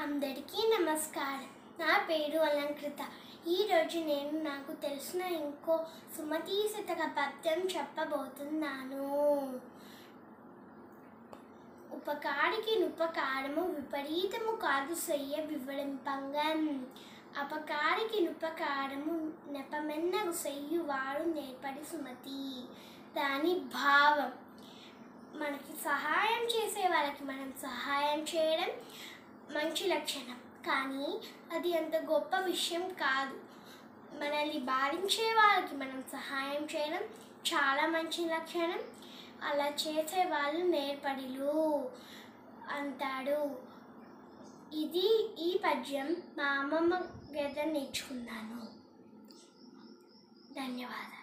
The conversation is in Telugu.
అందరికీ నమస్కారం నా పేరు అలంకృత ఈరోజు నేను నాకు తెలిసిన ఇంకో సుమతి శతక పద్యం చెప్పబోతున్నాను ఉపకారికి నుపకారము విపరీతము కాదు సయ్య వివరింపంగం అపకారికి నుపకారము నెపమెన్నగు సెయ్యువాడు నేర్పడి సుమతి దాని భావం మనకి సహాయం చేసే వాళ్ళకి మనం సహాయం చేయడం మంచి లక్షణం కానీ అది అంత గొప్ప విషయం కాదు మనల్ని బాధించే వాళ్ళకి మనం సహాయం చేయడం చాలా మంచి లక్షణం అలా చేసే వాళ్ళు నేర్పడిలు అంటాడు ఇది ఈ పద్యం మా అమ్మమ్మ దగ్గర నేర్చుకున్నాను ధన్యవాదాలు